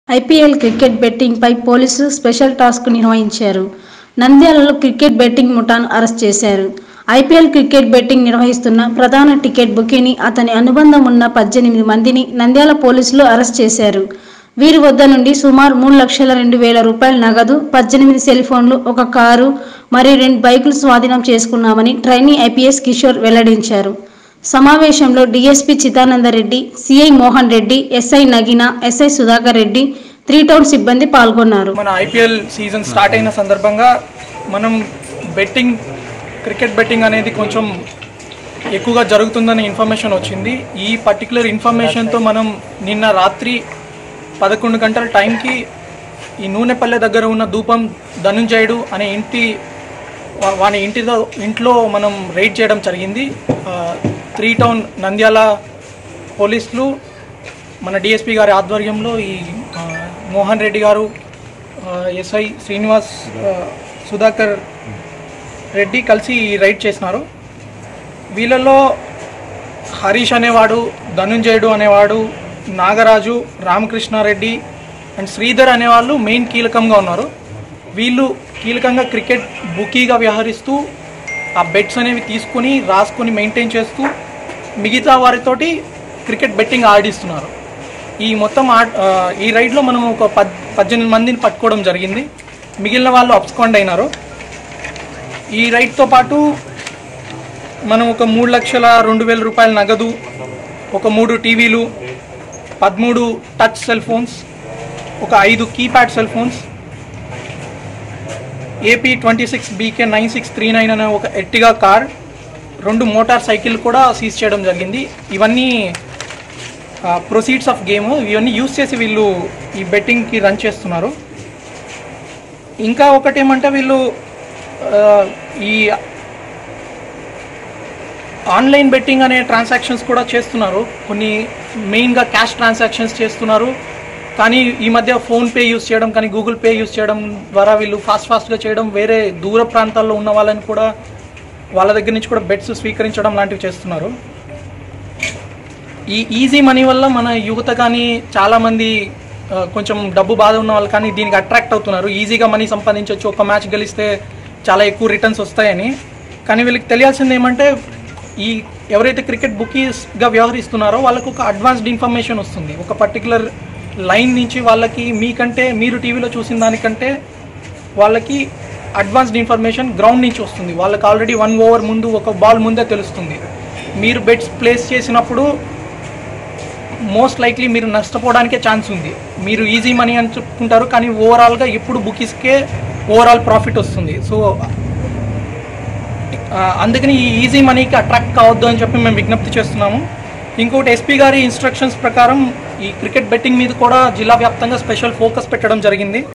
IPL cricket బెట్టింగ్పై పోలీసులు special task నిర్వహించారు నంద్యాలలో క్రికెట్ బెట్టింగ్ ముఠాను అరెస్ట్ చేశారు ఐపీఎల్ క్రికెట్ బెట్టింగ్ నిర్వహిస్తున్న ప్రధాన టికెట్ బుకీని అతని అనుబంధం ఉన్న పద్దెనిమిది మందిని నంద్యాల పోలీసులు అరెస్ట్ చేశారు వీరి వద్ద నుండి సుమారు మూడు లక్షల రెండు వేల రూపాయల నగదు పద్దెనిమిది సెల్ ఫోన్లు ఒక కారు మరియు రెండు బైకులు స్వాధీనం చేసుకున్నామని ట్రైనీ ఐపీఎస్ కిషోర్ వెల్లడించారు సమావేశంలో DSP Chidanandareddy CI Mohan Reddy SI Nagina SI Sudhakar Reddy three town సిబ్బంది పాల్గొన్నారు మన ఐపీఎల్ సీజన్ స్టార్ట్ అయిన సందర్భంగా మనం బెట్టింగ్ క్రికెట్ బెట్టింగ్ అనేది కొంచెం ఎక్కువగా జరుగుతుందనే ఇన్ఫర్మేషన్ వచ్చింది ఈ పర్టికులర్ ఇన్ఫర్మేషన్తో మనం నిన్న రాత్రి పదకొండు గంటల టైంకి ఈ నూనెపల్లె దగ్గర ఉన్న ధూపం ధనుంజయుడు అనే ఇంటి వా- వాని ఇంటిలో ఇంట్లో మనం రైడ్ చేయడం జరిగింది ఆ, త్రీ టౌన్ నంద్యాల పోలీసులు మన డిఎస్పి గారి ఆధ్వర్యంలో ఈ ఆ, మోహన్ రెడ్డి గారు ఆ, ఎస్ఐ శ్రీనివాస్ ఆ, సుధాకర్ రెడ్డి కలిసి ఈ రైడ్ చేసినారు వీళ్ళలో హరీష్ అనేవాడు ధనుంజయుడు అనేవాడు నాగరాజు రామకృష్ణారెడ్డి అండ్ శ్రీధర్ అనేవాళ్ళు మెయిన్ కీలకంగా ఉన్నారు వీళ్ళు కీలకంగా క్రికెట్ బుకీగా వ్యవహరిస్తూ ఆ బెట్స్ అనేవి తీసుకొని రాసుకొని మెయింటైన్ చేస్తూ మిగతా వారితోటి క్రికెట్ బెట్టింగ్ ఆడిస్తున్నారు ఈ మొత్తం ఆ- ఆ, ఈ రైడ్లో మనం ఒక పద్ పద్దెనిమిది మందిని పట్టుకోవడం జరిగింది మిగిలిన వాళ్ళు అబ్స్కాండ్ అయినారు ఈ రైడ్తో పాటు మనం ఒక మూడు లక్షల రెండు వేల రూపాయల నగదు ఒక మూడు టీవీలు పదమూడు టచ్ సెల్ ఫోన్స్ ఒక ఐదు keypad cell phones AP twenty six BK nine six three nine అనే ఒక ఎట్టిగా కార్ రెండు మోటార్ సైకిల్ కూడా సీజ్ చేయడం జరిగింది ఇవన్నీ ప్రొసీడ్స్ ఆఫ్ గేమ్ ఇవన్నీ యూస్ చేసి వీళ్ళు ఈ బెట్టింగ్కి రన్ చేస్తున్నారు ఇంకా ఒకటి ఏమంటే వీళ్ళు ఆ, ఈ ఆన్లైన్ బెట్టింగ్ అనే ట్రాన్సాక్షన్స్ కూడా చేస్తున్నారు కొన్ని మెయిన్గా క్యాష్ ట్రాన్సాక్షన్స్ చేస్తున్నారు కానీ ఈ మధ్య ఫోన్పే యూస్ చేయడం కానీ గూగుల్ పే యూస్ చేయడం ద్వారా వీళ్ళు ఫాస్ట్ ఫాస్ట్గా చేయడం వేరే దూర ప్రాంతాల్లో ఉన్న వాళ్ళని కూడా వాళ్ళ దగ్గర నుంచి కూడా బెట్స్ స్వీకరించడం లాంటివి చేస్తున్నారు ఈ ఈజీ మనీ వల్ల మన యువత కానీ చాలామంది ఆ, కొంచెం డబ్బు బాధ ఉన్న వాళ్ళు కానీ దీనికి అట్రాక్ట్ అవుతున్నారు ఈజీగా మనీ సంపాదించవచ్చు ఒక మ్యాచ్ గెలిస్తే చాలా ఎక్కువ రిటర్న్స్ వస్తాయని కానీ వీళ్ళకి తెలియాల్సింది ఏమంటే ఈ ఎవరైతే క్రికెట్ బుకీస్గా వ్యవహరిస్తున్నారో వాళ్ళకు ఒక అడ్వాన్స్డ్ ఇన్ఫర్మేషన్ వస్తుంది ఒక పర్టికులర్ లైన్ నుంచి వాళ్ళకి మీకంటే మీరు టీవీలో చూసిన దానికంటే వాళ్ళకి అడ్వాన్స్డ్ ఇన్ఫర్మేషన్ గ్రౌండ్ నుంచి వస్తుంది వాళ్ళకి ఆల్రెడీ వన్ ఓవర్ ముందు ఒక బాల్ ముందే తెలుస్తుంది మీరు బెట్స్ ప్లేస్ చేసినప్పుడు మోస్ట్ లైక్లీ మీరు నష్టపోవడానికే ఛాన్స్ ఉంది మీరు ఈజీ మనీ అని చెప్పుకుంటారు కానీ ఓవరాల్గా ఎప్పుడు బుకీస్కే ఓవరాల్ ప్రాఫిట్ వస్తుంది సో ఆ, అందుకని ఈ ఈజీ మనీకి అట్రాక్ట్ కావద్దు అని చెప్పి మేము విజ్ఞప్తి చేస్తున్నాము ఇంకోటి ఎస్పీ గారి ఇన్స్ట్రక్షన్స్ ప్రకారం ఈ క్రికెట్ బెట్టింగ్ మీద కూడా జిల్లా వ్యాప్తంగా స్పెషల్ ఫోకస్ పెట్టడం జరిగింది